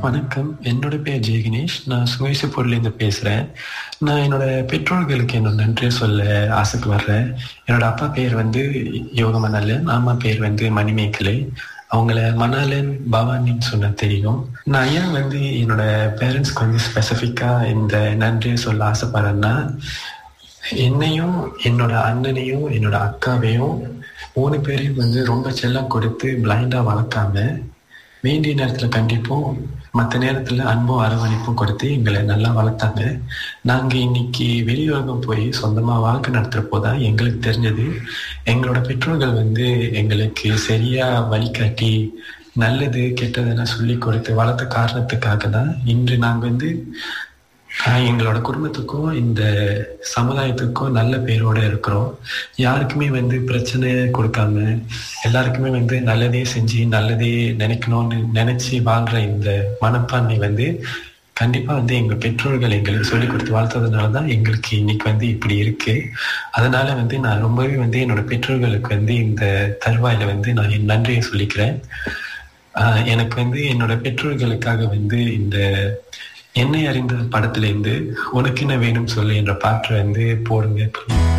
வணக்கம் என்னோட பேர் ஜெயகணேஷ் நான் சுயசிப்பூர்லேருந்து பேசுகிறேன் நான் என்னோட பெற்றோர்களுக்கு என்னோட நன்றியை சொல்ல ஆசைக்கு வர்றேன் என்னோட அப்பா பேர் வந்து யோகமணலன் அம்மா பேர் வந்து மணிமேகலை அவங்கள மணாலன் பவானின்னு சொன்ன தெரியும் நான் ஏன் வந்து என்னோட பேரண்ட்ஸ்க்கு வந்து ஸ்பெசிஃபிக்காக இந்த நன்றியை சொல்ல ஆசைப்படுறேன்னா என்னையும் என்னோட அண்ணனையும் என்னோட அக்காவையும் மூணு பேரையும் வந்து ரொம்ப செல்லம் கொடுத்து பிளைண்டா வளர்க்காம வேண்டிய நேரத்துல கண்டிப்பும் மற்ற நேரத்துல அன்பும் அரவணைப்பும் கொடுத்து எங்களை நல்லா வளர்த்தாங்க நாங்க இன்னைக்கு வெளியுலகம் போய் சொந்தமா வாழ்க்கை நடத்துறப்போ தான் எங்களுக்கு தெரிஞ்சது எங்களோட பெற்றோர்கள் வந்து எங்களுக்கு சரியா வழிகாட்டி நல்லது கெட்டதெல்லாம் சொல்லி கொடுத்து வளர்த்த காரணத்துக்காக தான் இன்று நாங்க வந்து ஆஹ் எங்களோட குடும்பத்துக்கும் இந்த சமுதாயத்துக்கும் நல்ல பேரோட இருக்கிறோம் யாருக்குமே வந்து பிரச்சனை கொடுக்காம எல்லாருக்குமே வந்து நல்லதே செஞ்சு நல்லதே நினைக்கணும்னு நினைச்சு வாழ்ற இந்த மனப்பான்மை வந்து கண்டிப்பா வந்து எங்க பெற்றோர்கள் எங்களுக்கு சொல்லி கொடுத்து வளர்த்ததுனால தான் எங்களுக்கு இன்னைக்கு வந்து இப்படி இருக்கு அதனால வந்து நான் ரொம்பவே வந்து என்னோட பெற்றோர்களுக்கு வந்து இந்த தருவாயில வந்து நான் என் நன்றியை சொல்லிக்கிறேன் ஆஹ் எனக்கு வந்து என்னோட பெற்றோர்களுக்காக வந்து இந்த என்னை அறிந்த படத்துல இருந்து உனக்கு என்ன வேணும் சொல்லு என்ற பாட்டு வந்து போடுங்க